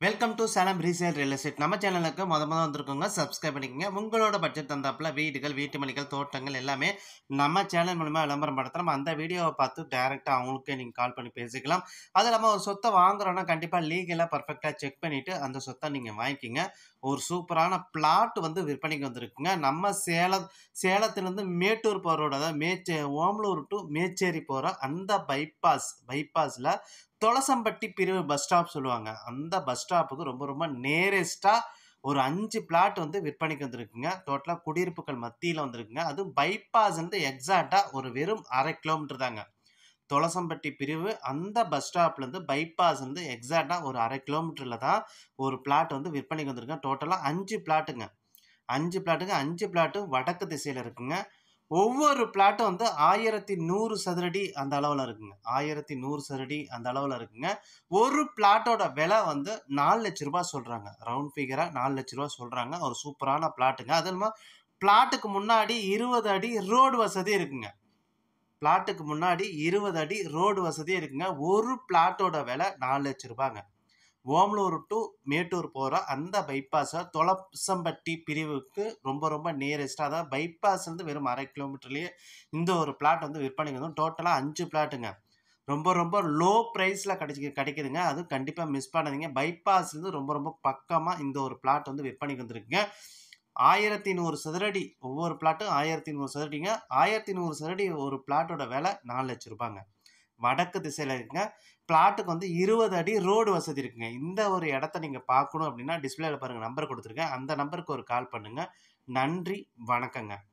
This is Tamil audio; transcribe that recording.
welcome to Salem resale real estate நம்ம சேனலுக்கு முத முத வந்திருக்கோங்க சப்ஸ்கிரைப் பண்ணிக்கோங்க உங்களோட பட்ஜெட் தந்தாப்புல வீடுகள் வீட்டு மணிகள் தோட்டங்கள் எல்லாமே நம்ம சேனல் மூலமா விளம்பரம் படுத்துகிறோம் அந்த வீடியோவை பார்த்து டேரெக்டாக அவங்களுக்கே நீங்கள் கால் பண்ணி பேசிக்கலாம் அது இல்லாமல் ஒரு சொத்தை வாங்குறோன்னா கண்டிப்பாக லீகலாக பர்ஃபெக்டாக செக் பண்ணிவிட்டு அந்த சொத்தை நீங்கள் வாங்கிக்கிங்க ஒரு சூப்பரான பிளாட் வந்து விற்பனைக்கு வந்திருக்குங்க நம்ம சேலம் சேலத்துலேருந்து மேட்டூர் போகிற ரோடு அதாவது மேச்சே ஓமலூர் டு மேச்சேரி போகிற அந்த பைபாஸ் பைபாஸில் தொலசம்பட்டி பிரிவு பஸ் ஸ்டாப் சொல்லுவாங்க அந்த பஸ் ஸ்டாப்புக்கு ரொம்ப ரொம்ப நேரஸ்ட்டாக ஒரு அஞ்சு பிளாட் வந்து விற்பனைக்கு வந்திருக்குங்க டோட்டலாக குடியிருப்புகள் மத்தியில் வந்திருக்குங்க அதுவும் பைபாஸ் வந்து எக்ஸாக்டாக ஒரு வெறும் அரை கிலோமீட்டர் தாங்க தொலசம்பட்டி பிரிவு அந்த பஸ் ஸ்டாப்லேருந்து பைபாஸ் வந்து எக்ஸாக்டாக ஒரு அரை கிலோமீட்டரில் தான் ஒரு பிளாட் வந்து விற்பனைக்கு வந்திருக்குங்க டோட்டலாக அஞ்சு பிளாட்டுங்க அஞ்சு பிளாட்டுங்க அஞ்சு பிளாட்டும் வடக்கு திசையில் இருக்குங்க ஒவ்வொரு பிளாட்டும் வந்து ஆயிரத்தி நூறு சதுரடி அந்த அளவில் இருக்குங்க ஆயிரத்தி நூறு சதுரடி அந்த அளவில் இருக்குங்க ஒரு பிளாட்டோட விலை வந்து நாலு லட்ச ரூபாய் சொல்கிறாங்க ரவுண்ட் ஃபிகராக நாலு லட்ச ரூபா சொல்கிறாங்க ஒரு சூப்பரான பிளாட்டுங்க அது இல்லாமல் பிளாட்டுக்கு முன்னாடி இருபது அடி ரோடு வசதி இருக்குங்க பிளாட்டுக்கு முன்னாடி இருபது அடி ரோடு வசதி இருக்குங்க ஒரு பிளாட்டோட விலை நாலு லட்ச ரூபாங்க ஓமலூர் டு மேட்டூர் போகிற அந்த பைபாஸை தொலசம்பட்டி பிரிவுக்கு ரொம்ப ரொம்ப நியரஸ்ட்டாக அதாவது பைபாஸ் வந்து வெறும் அரை கிலோமீட்டர்லேயே இந்த ஒரு பிளாட் வந்து விற்பனைக்கு வந்து டோட்டலாக அஞ்சு பிளாட்டுங்க ரொம்ப ரொம்ப லோ ப்ரைஸில் கிடைச்சி கிடைக்குதுங்க அதுவும் கண்டிப்பாக மிஸ் பண்ணாதீங்க பைபாஸ்லேருந்து ரொம்ப ரொம்ப பக்கமாக இந்த ஒரு பிளாட் வந்து விற்பனைக்கு வந்திருக்குங்க ஆயிரத்தி நூறு சதுரடி ஒவ்வொரு பிளாட்டும் ஆயிரத்தி நூறு சதுரடிங்க ஆயிரத்தி நூறு சதுரடி ஒரு பிளாட்டோட விலை நாலு லட்ச ரூபாங்க வடக்கு திசையில் இருக்குங்க பிளாட்டுக்கு வந்து இருபது அடி ரோடு வசதி இருக்குங்க இந்த ஒரு இடத்த நீங்கள் பார்க்கணும் அப்படின்னா டிஸ்பிளேல பாருங்கள் நம்பர் கொடுத்துருக்கேன் அந்த நம்பருக்கு ஒரு கால் பண்ணுங்கள் நன்றி வணக்கங்க